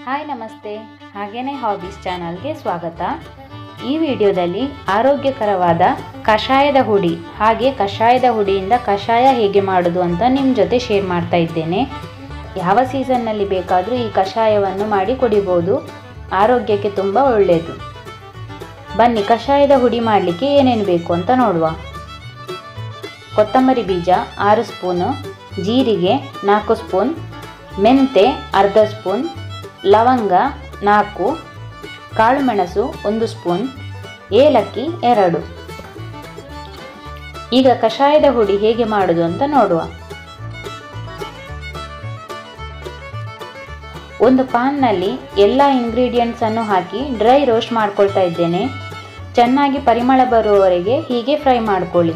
hi ನಮಸ್ತೆ ಹಾಗೇನೆ hobbies ಚಾನಲ್ಗೆ ಸ್ವಾಗತ ಈ ವಿಡಿಯೋದಲ್ಲಿ ಆರೋಗ್ಯಕರವಾದ ಕಷಾಯದ ಹುಡಿ ಹಾಗೆ ಕಷಾಯದ ಹುಡಿಯಿಂದ ಕಷಾಯ ಹೇಗೆ ಮಾಡೋದು ಅಂತ ನಿಮ್ಮ ಜೊತೆ ಶೇರ್ ಮಾಡ್ತಾ ಇದ್ದೇನೆ ಯಾವ ಸೀಸನ್ನಲ್ಲಿ ಬೇಕಾದರೂ ಈ ಕಷಾಯವನ್ನು ಮಾಡಿ ಕುಡಿಬೋದು ಆರೋಗ್ಯಕ್ಕೆ ತುಂಬ ಒಳ್ಳೆಯದು ಬನ್ನಿ ಕಷಾಯದ ಹುಡಿ ಮಾಡಲಿಕ್ಕೆ ಏನೇನು ಬೇಕು ಅಂತ ನೋಡುವ ಕೊತ್ತಂಬರಿ ಬೀಜ ಆರು ಸ್ಪೂನು ಜೀರಿಗೆ ನಾಲ್ಕು ಸ್ಪೂನ್ ಮೆಂತೆ ಅರ್ಧ ಸ್ಪೂನ್ ಲವಂಗ ನಾಲ್ಕು ಕಾಳುಮೆಣಸು ಒಂದು ಸ್ಪೂನ್ ಏಲಕ್ಕಿ ಎರಡು ಈಗ ಕಷಾಯದ ಹುಡಿ ಹೇಗೆ ಮಾಡೋದು ಅಂತ ನೋಡುವ ಒಂದು ಪಾನ್ನಲ್ಲಿ ಎಲ್ಲ ಇಂಗ್ರೀಡಿಯೆಂಟ್ಸನ್ನು ಹಾಕಿ ಡ್ರೈ ರೋಸ್ಟ್ ಮಾಡ್ಕೊಳ್ತಾ ಇದ್ದೇನೆ ಚೆನ್ನಾಗಿ ಪರಿಮಳ ಬರುವವರೆಗೆ ಹೀಗೆ ಫ್ರೈ ಮಾಡ್ಕೊಳ್ಳಿ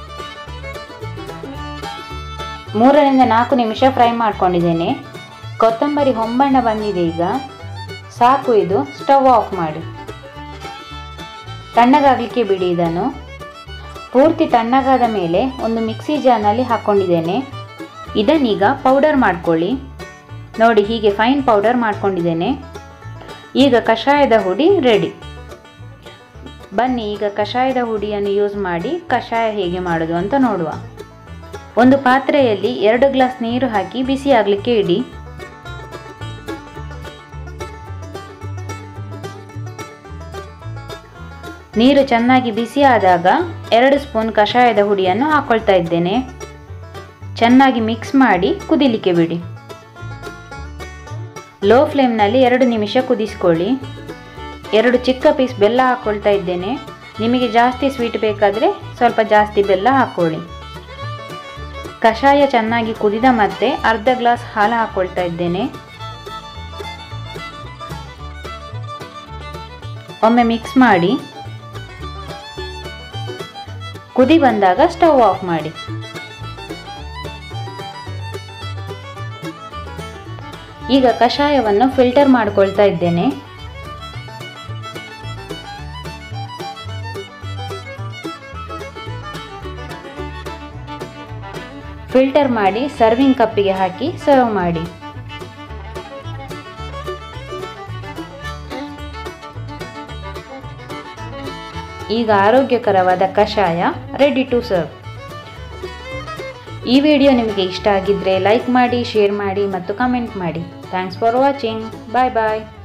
ಮೂರರಿಂದ ನಾಲ್ಕು ನಿಮಿಷ ಫ್ರೈ ಮಾಡ್ಕೊಂಡಿದ್ದೇನೆ ಕೊತ್ತಂಬರಿ ಹೊಂಬಣ್ಣ ಬಂದಿದೆ ಈಗ ಸಾಕು ಇದು ಸ್ಟವ್ ಆಫ್ ಮಾಡಿ ತಣ್ಣಗಾಗಲಿಕ್ಕೆ ಬಿಡಿ ಇದನ್ನು ಪೂರ್ತಿ ತಣ್ಣಗಾದ ಮೇಲೆ ಒಂದು ಮಿಕ್ಸಿ ಜಾರ್ನಲ್ಲಿ ಹಾಕ್ಕೊಂಡಿದ್ದೇನೆ ಇದನ್ನೀಗ ಪೌಡರ್ ಮಾಡ್ಕೊಳ್ಳಿ ನೋಡಿ ಹೀಗೆ ಫೈನ್ ಪೌಡರ್ ಮಾಡ್ಕೊಂಡಿದ್ದೇನೆ ಈಗ ಕಷಾಯದ ಹುಡಿ ರೆಡಿ ಬನ್ನಿ ಈಗ ಕಷಾಯದ ಹುಡಿಯನ್ನು ಯೂಸ್ ಮಾಡಿ ಕಷಾಯ ಹೇಗೆ ಮಾಡೋದು ಅಂತ ನೋಡುವ ಒಂದು ಪಾತ್ರೆಯಲ್ಲಿ ಎರಡು ಗ್ಲಾಸ್ ನೀರು ಹಾಕಿ ಬಿಸಿ ಆಗಲಿಕ್ಕೆ ಇಡಿ ನೀರು ಚೆನ್ನಾಗಿ ಬಿಸಿ ಆದಾಗ ಎರಡು ಸ್ಪೂನ್ ಕಷಾಯದ ಹುಡಿಯನ್ನು ಹಾಕೊಳ್ತಾ ಇದ್ದೇನೆ ಚೆನ್ನಾಗಿ ಮಿಕ್ಸ್ ಮಾಡಿ ಕುದಿಲಿಕ್ಕೆ ಬಿಡಿ ಲೋ ಫ್ಲೇಮ್ನಲ್ಲಿ ಎರಡು ನಿಮಿಷ ಕುದಿಸ್ಕೊಳ್ಳಿ ಎರಡು ಚಿಕ್ಕ ಪೀಸ್ ಬೆಲ್ಲ ಹಾಕ್ಕೊಳ್ತಾ ಇದ್ದೇನೆ ನಿಮಗೆ ಜಾಸ್ತಿ ಸ್ವೀಟ್ ಬೇಕಾದರೆ ಸ್ವಲ್ಪ ಜಾಸ್ತಿ ಬೆಲ್ಲ ಹಾಕ್ಕೊಳ್ಳಿ ಕಷಾಯ ಚೆನ್ನಾಗಿ ಕುದಿದ ಮತ್ತೆ ಅರ್ಧ ಗ್ಲಾಸ್ ಹಾಲು ಹಾಕ್ಕೊಳ್ತಾ ಇದ್ದೇನೆ ಒಮ್ಮೆ ಮಿಕ್ಸ್ ಮಾಡಿ ಕುದಿ ಬಂದಾಗ ಸ್ಟವ್ ಆಫ್ ಮಾಡಿ ಈಗ ಕಷಾಯವನ್ನು ಫಿಲ್ಟರ್ ಮಾಡ್ಕೊಳ್ತಾ ಇದ್ದೇನೆ ಫಿಲ್ಟರ್ ಮಾಡಿ ಸರ್ವಿಂಗ್ ಕಪ್ಪಿಗೆ ಹಾಕಿ ಸರ್ವ್ ಮಾಡಿ ಈಗ ಆರೋಗ್ಯಕರವಾದ ಕಷಾಯ ರೆಡಿ ಟು ಸರ್ವ್ ಈ ವಿಡಿಯೋ ನಿಮಗೆ ಇಷ್ಟ ಆಗಿದ್ದರೆ ಲೈಕ್ ಮಾಡಿ ಶೇರ್ ಮಾಡಿ ಮತ್ತು ಕಮೆಂಟ್ ಮಾಡಿ thanks for watching bye bye